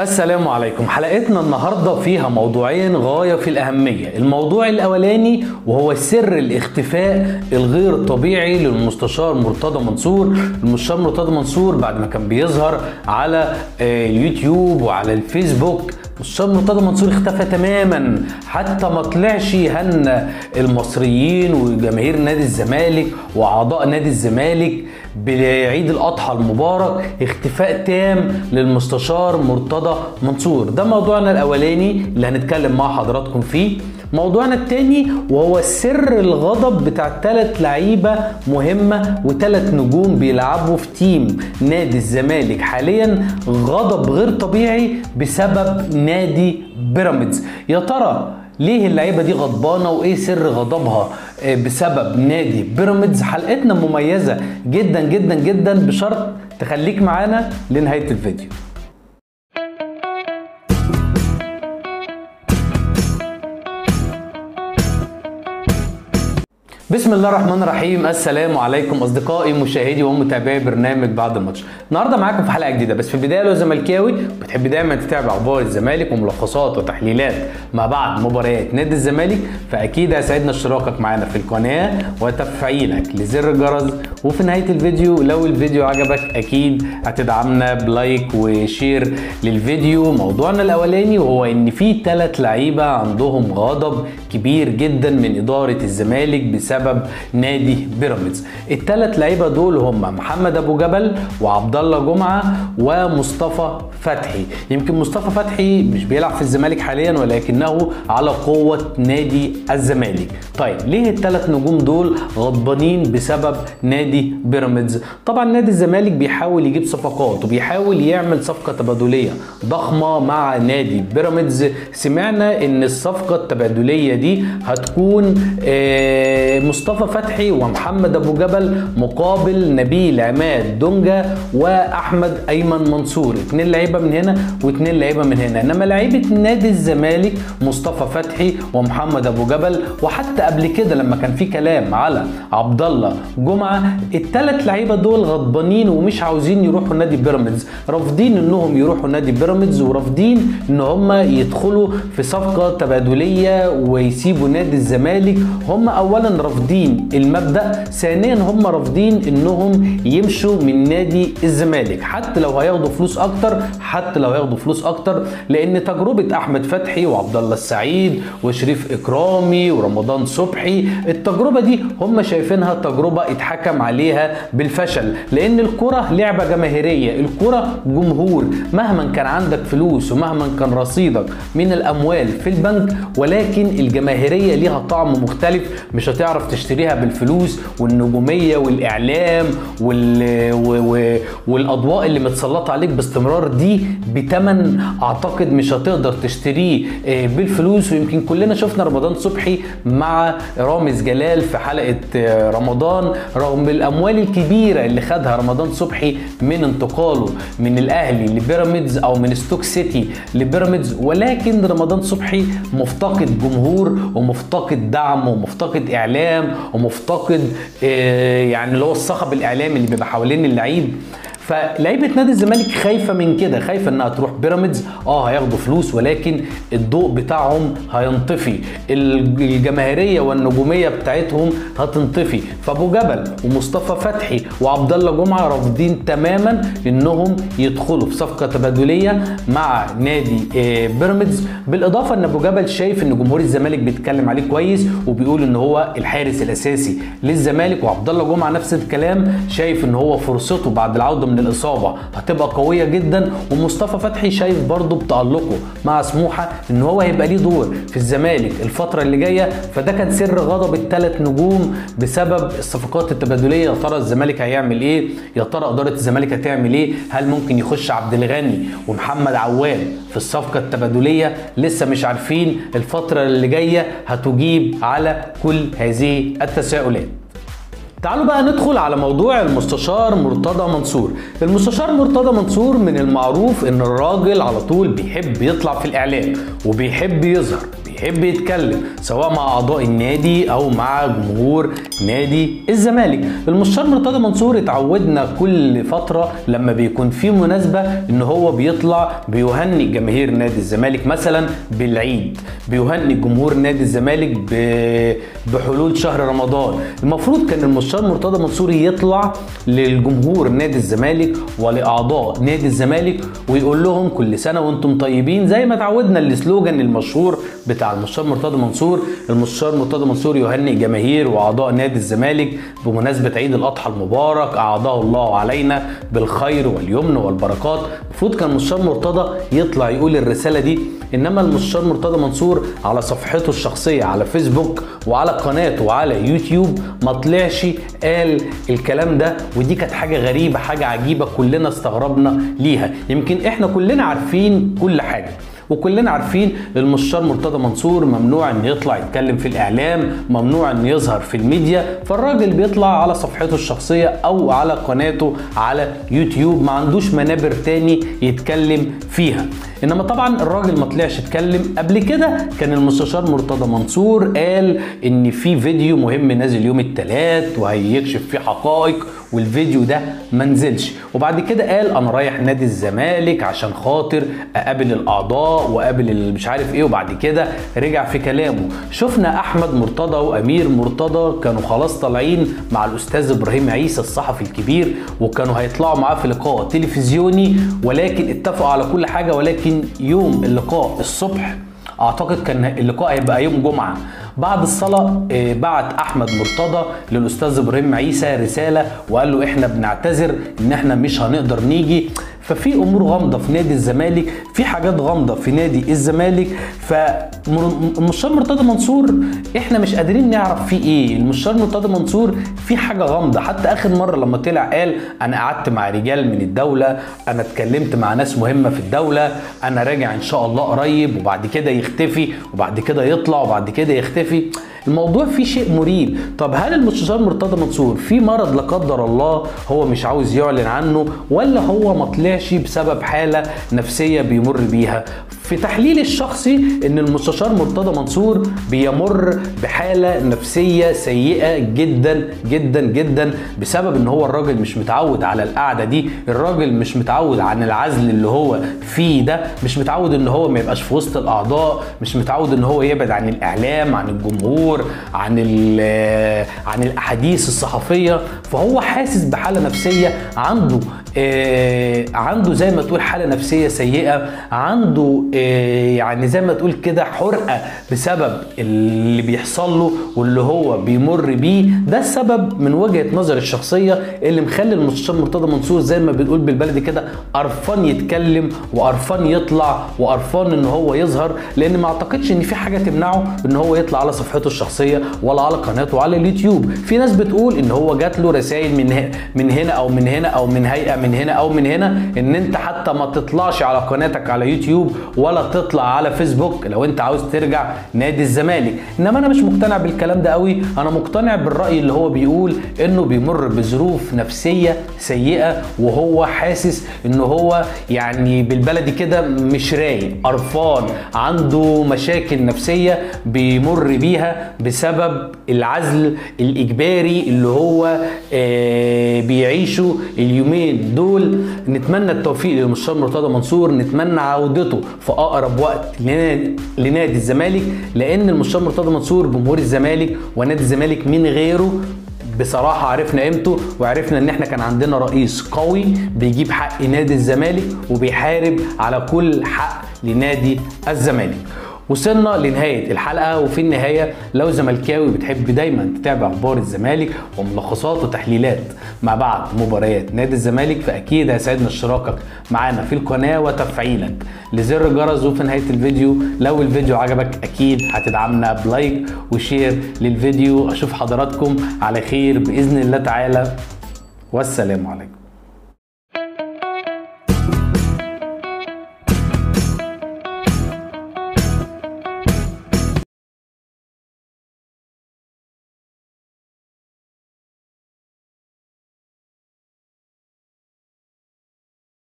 السلام عليكم حلقتنا النهاردة فيها موضوعين غاية في الأهمية الموضوع الأولاني وهو سر الاختفاء الغير طبيعي للمستشار مرتضى منصور المستشار مرتضى منصور بعد ما كان بيظهر على آه، اليوتيوب وعلى الفيسبوك مستشار مرتضى منصور اختفى تماما حتى ما طلعش يهنى المصريين وجماهير نادي الزمالك واعضاء نادي الزمالك بعيد الاضحى المبارك اختفاء تام للمستشار مرتضى منصور ده موضوعنا الاولاني اللي هنتكلم مع حضراتكم فيه موضوعنا التاني وهو سر الغضب بتاع ثلاث لعيبه مهمه وثلاث نجوم بيلعبوا في تيم نادي الزمالك حاليا غضب غير طبيعي بسبب نادي بيراميدز يا ترى ليه اللعيبه دي غضبانه وايه سر غضبها آه، بسبب نادي بيراميدز حلقتنا مميزه جدا جدا جدا بشرط تخليك معانا لنهايه الفيديو بسم الله الرحمن الرحيم السلام عليكم اصدقائي مشاهدي ومتابعي برنامج بعد الماتش النهارده معاكم في حلقه جديده بس في البدايه لو زملكاوي بتحب دايما تتابع اخبار الزمالك وملخصات وتحليلات ما بعد مباريات نادي الزمالك فاكيد هيسعدنا اشتراكك معانا في القناه وتفعيلك لزر الجرس وفي نهايه الفيديو لو الفيديو عجبك اكيد هتدعمنا بلايك وشير للفيديو موضوعنا الاولاني وهو ان في ثلاث لعيبه عندهم غضب كبير جدا من اداره الزمالك بسبب نادي بيراميدز الثلاث لعيبه دول هم محمد ابو جبل وعبد الله جمعه ومصطفى فتحي يمكن مصطفى فتحي مش بيلعب في الزمالك حاليا ولكنه على قوه نادي الزمالك طيب ليه الثلاث نجوم دول غضبانين بسبب نادي بيراميدز طبعا نادي الزمالك بيحاول يجيب صفقات وبيحاول يعمل صفقه تبادليه ضخمه مع نادي بيراميدز سمعنا ان الصفقه التبادليه دي هتكون آه، مصطفى فتحي ومحمد ابو جبل مقابل نبيل عماد دونجا واحمد ايمن منصور اتنين لعيبه من هنا واتنين لعيبه من هنا انما لعيبه نادي الزمالك مصطفى فتحي ومحمد ابو جبل وحتى قبل كده لما كان في كلام على عبد الله جمعه الثلاث لعيبه دول غضبانين ومش عاوزين يروحوا نادي بيراميدز رافضين انهم يروحوا نادي بيراميدز ورافضين ان هم يدخلوا في صفقه تبادليه ويسيبوا نادي الزمالك هم اولا رافضين المبدا ثانيا هم رافضين انهم يمشوا من نادي الزمالك حتى لو هياخدوا فلوس اكتر حتى لو هياخدوا فلوس اكتر لان تجربه احمد فتحي وعبد الله السعيد وشريف اكرامي ورمضان صبحي التجربه دي هم شايفينها تجربه اتحكم عليها بالفشل لان الكره لعبه جماهيريه الكره جمهور مهما كان عندك فلوس ومهما كان رصيدك من الاموال في البنك ولكن الجماهيريه ليها طعم مختلف مش هتعرف تشتريها بالفلوس والنجوميه والاعلام وال... و... و... والاضواء اللي متسلطه عليك باستمرار دي بتمن اعتقد مش هتقدر تشتريه آه، بالفلوس ويمكن كلنا شفنا رمضان صبحي مع رامز جلال في حلقه آه، رمضان رغم الاموال الكبيره اللي خدها رمضان صبحي من انتقاله من الاهلي لبيراميدز او من ستوك سيتي لبيراميدز ولكن رمضان صبحي مفتقد جمهور ومفتقد دعم ومفتقد اعلام ومفتقد آه، يعني اللي هو الصخب الاعلامي اللي بيبقى حوالين اللعيب فلعيبه نادي الزمالك خايفه من كده خايفه انها تروح بيراميدز اه هياخدوا فلوس ولكن الضوء بتاعهم هينطفي الجماهيريه والنجوميه بتاعتهم هتنطفي فابو جبل ومصطفى فتحي وعبد الله جمعه رافضين تماما انهم يدخلوا في صفقه تبادليه مع نادي آه، بيراميدز بالاضافه ان ابو جبل شايف ان جمهور الزمالك بيتكلم عليه كويس وبيقول ان هو الحارس الاساسي للزمالك وعبد الله جمعه نفس الكلام شايف ان هو فرصته بعد العوده من الاصابه هتبقى قويه جدا ومصطفى فتحي شايف برضه بتالقه مع سموحه ان هو هيبقى ليه دور في الزمالك الفتره اللي جايه فده كان سر غضب الثلاث نجوم بسبب الصفقات التبادليه يا ترى الزمالك هيعمل ايه يا ترى اداره الزمالك هتعمل ايه هل ممكن يخش عبد الغني ومحمد عواد في الصفقه التبادليه لسه مش عارفين الفتره اللي جايه هتجيب على كل هذه التساؤلات تعالوا بقى ندخل على موضوع المستشار مرتضى منصور المستشار مرتضى منصور من المعروف ان الراجل على طول بيحب يطلع في الاعلام وبيحب يظهر بيحب يتكلم سواء مع اعضاء النادي او مع جمهور نادي الزمالك المستشار مرتضى منصور اتعودنا كل فتره لما بيكون في مناسبه ان هو بيطلع بيهني جماهير نادي الزمالك مثلا بالعيد بيهني جمهور نادي الزمالك ب- بحلول شهر رمضان المفروض كان المستشار مرتضى منصور يطلع للجمهور نادي الزمالك ولاعضاء نادي الزمالك ويقول لهم كل سنه وانتم طيبين زي ما اتعودنا السلوجان المشهور بتاع المستشار مرتضى منصور المستشار مرتضى منصور يهنئ جماهير واعضاء نادي الزمالك بمناسبه عيد الاضحى المبارك اعاده الله علينا بالخير واليمن والبركات المفروض كان المستشار مرتضى يطلع يقول الرساله دي انما المستشار مرتضى منصور على صفحته الشخصيه على فيسبوك وعلى قناته وعلى يوتيوب ما طلعش قال الكلام ده ودي كانت حاجه غريبه حاجه عجيبه كلنا استغربنا ليها يمكن احنا كلنا عارفين كل حاجه وكلنا عارفين المستشار مرتضى منصور ممنوع ان يطلع يتكلم في الاعلام ممنوع ان يظهر في الميديا فالراجل بيطلع على صفحته الشخصيه او على قناته على يوتيوب ما عندوش منابر تاني يتكلم فيها انما طبعا الراجل ما طلعش اتكلم قبل كده كان المستشار مرتضى منصور قال ان في فيديو مهم نازل يوم الثلاث وهيكشف فيه حقائق والفيديو ده ما نزلش وبعد كده قال انا رايح نادي الزمالك عشان خاطر اقابل الاعضاء واقابل ال- مش عارف ايه وبعد كده رجع في كلامه شفنا احمد مرتضى وامير مرتضى كانوا خلاص طالعين مع الاستاذ ابراهيم عيسى الصحفي الكبير وكانوا هيطلعوا معاه في لقاء تلفزيوني ولكن اتفقوا على كل حاجه ولكن يوم اللقاء الصبح اعتقد كان اللقاء هيبقى يوم جمعه بعد الصلاه آه، بعت احمد مرتضى للاستاذ ابراهيم عيسى رساله وقال له احنا بنعتذر ان احنا مش هنقدر نيجي ففي امور غامضه في نادي الزمالك في حاجات غامضه في نادي الزمالك فالمستشار مرتضى منصور احنا مش قادرين نعرف فيه ايه المستشار مرتضى منصور في حاجه غامضه حتى اخر مره لما طلع قال انا قعدت مع رجال من الدوله انا اتكلمت مع ناس مهمه في الدوله انا راجع ان شاء الله قريب وبعد كده يختفي وبعد كده يطلع وبعد كده يختفي الموضوع فيه شيء مريب طب هل المستشار مرتضى منصور في مرض لا قدر الله هو مش عاوز يعلن عنه ولا هو ما طلعش بسبب حاله نفسيه بيمر بيها في تحليلي الشخصي ان المستشار مرتضى منصور بيمر بحاله نفسيه سيئه جدا جدا جدا بسبب ان هو الراجل مش متعود على القعده دي الراجل مش متعود عن العزل اللي هو فيه ده مش متعود ان هو ما يبقاش في وسط الاعضاء مش متعود ان هو يبعد عن الاعلام عن الجمهور عن ال- عن الاحاديث الصحفيه فهو حاسس بحاله نفسيه عنده آه، عنده زي ما تقول حاله نفسيه سيئه عنده آه، يعني زي ما تقول كده حرقه بسبب اللي بيحصل له واللي هو بيمر بيه ده السبب من وجهه نظر الشخصيه اللي مخلي المستشار مرتضى منصور زي ما بنقول بالبلدي كده قرفان يتكلم وقرفان يطلع وقرفان ان هو يظهر لان ما اعتقدش ان في حاجه تمنعه ان هو يطلع على صفحته الشخصيه ولا على قناته على اليوتيوب في ناس بتقول ان هو جات له رسائل من ه- من هنا او من هنا او من هيئه من هنا او من هنا ان انت حتى ما تطلعش على قناتك على يوتيوب ولا تطلع على فيسبوك لو انت عاوز ترجع نادي الزمالك انما انا مش مقتنع بالكلام ده قوي انا مقتنع بالراي اللي هو بيقول انه بيمر بظروف نفسيه سيئه وهو حاسس ان هو يعني بالبلدي كده مش رايق قرفان عنده مشاكل نفسيه بيمر بيها بسبب العزل الاجباري اللي هو آه، بيعيشه اليومين دول نتمنى التوفيق للمستشار مرتضى منصور نتمنى عودته في اقرب وقت لنادي لنادي الزمالك لان المستشار مرتضى منصور جمهور الزمالك ونادي الزمالك من غيره بصراحة عرفنا قيمته وعرفنا ان احنا كان عندنا رئيس قوي بيجيب حق نادي الزمالك وبيحارب على كل حق لنادي الزمالك وصلنا لنهاية الحلقة وفي النهاية لو زملكاوي بتحب دايما تتابع اخبار الزمالك وملخصات وتحليلات مع بعض مباريات نادي الزمالك فاكيد هيسعدنا اشتراكك معانا في القناة وتفعيلك لزر الجرس وفي نهاية الفيديو لو الفيديو عجبك اكيد هتدعمنا بلايك وشير للفيديو اشوف حضراتكم على خير باذن الله تعالى والسلام عليكم